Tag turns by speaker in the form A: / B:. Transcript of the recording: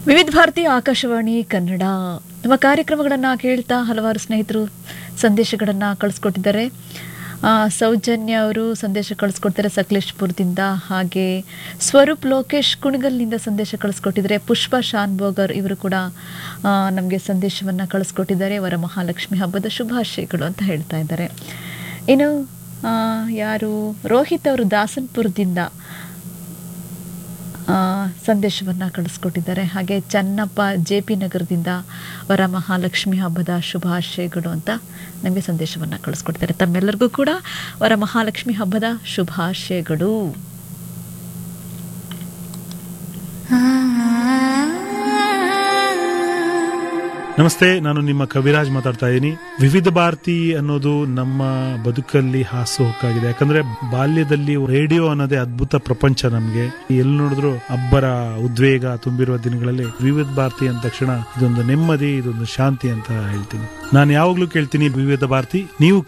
A: ವಿವಿಧ ಭಾರತಿ ಆಕಾಶವಾಣಿ ಕನ್ನಡ ನಮ್ಮ ಕಾರ್ಯಕ್ರಮಗಳನ್ನು ಕೇಳ್ತಾ ಹಲವಾರು ಸ್ನೇಹಿತರು ಸಂದೇಶಗಳನ್ನು ಕಳಿಸ್ಕೊಟ್ಟಿದ್ದಾರೆ ಆ, ಸೌಜನ್ಯ ಅವರು ಸಂದೇಶ ಕಳಿಸ್ಕೊಡ್ತಾರೆ ಸಕಲೇಶ್ಪುರದಿಂದ ಹಾಗೆ ಸ್ವರೂಪ್ ಲೋಕೇಶ್ ಕುಣಿಗಲ್ನಿಂದ ಸಂದೇಶ ಕಳಿಸ್ಕೊಟ್ಟಿದ್ದಾರೆ ಪುಷ್ಪ ಶಾನ್ಭೋಗರ್ ಇವರು ಕೂಡ ನಮಗೆ ಸಂದೇಶವನ್ನು ಕಳಿಸ್ಕೊಟ್ಟಿದ್ದಾರೆ ವರ ಮಹಾಲಕ್ಷ್ಮಿ ಹಬ್ಬದ ಶುಭಾಶಯಗಳು ಅಂತ ಹೇಳ್ತಾ ಇದ್ದಾರೆ ಇನ್ನು ಆ, ಯಾರು ರೋಹಿತ್ ಅವರು ದಾಸನ್ಪುರದಿಂದ ಸಂದೇಶವನ್ನು ಕಳಿಸ್ಕೊಟ್ಟಿದ್ದಾರೆ ಹಾಗೆ ಚನ್ನಪ್ಪ ಜೆ ಪಿ ನಗರದಿಂದ ವರ ಮಹಾಲಕ್ಷ್ಮಿ ಹಬ್ಬದ ಶುಭಾಶಯಗಳು ಅಂತ ನಮಗೆ ಸಂದೇಶವನ್ನು ಕಳಿಸ್ಕೊಟ್ಟಿದ್ದಾರೆ ತಮ್ಮೆಲ್ಲರಿಗೂ ಕೂಡ ವರ ಮಹಾಲಕ್ಷ್ಮಿ ಹಬ್ಬದ ಶುಭಾಶಯಗಳು
B: ನಮಸ್ತೆ ನಾನು ನಿಮ್ಮ ಕವಿರಾಜ್ ಮಾತಾಡ್ತಾ ಇದ್ದೀನಿ ವಿವಿಧ ಭಾರತಿ ಅನ್ನೋದು ನಮ್ಮ ಬದುಕಲ್ಲಿ ಹಾಸುಹೊಕ್ಕಾಗಿದೆ ಯಾಕಂದ್ರೆ ಬಾಲ್ಯದಲ್ಲಿ ರೇಡಿಯೋ ಅನ್ನೋದೇ ಅದ್ಭುತ ಪ್ರಪಂಚ ನಮ್ಗೆ ಎಲ್ಲಿ ನೋಡಿದ್ರು ಅಬ್ಬರ ಉದ್ವೇಗ ತುಂಬಿರುವ ದಿನಗಳಲ್ಲಿ ವಿವಿಧ ಭಾರತಿ ಅಂದ ತಕ್ಷಣ ಇದೊಂದು ನೆಮ್ಮದಿ ಇದೊಂದು ಶಾಂತಿ ಅಂತ ಹೇಳ್ತೀನಿ ನಾನು ಯಾವಾಗ್ಲೂ ಕೇಳ್ತೀನಿ ವಿವಿಧ ಭಾರತಿ ನೀವು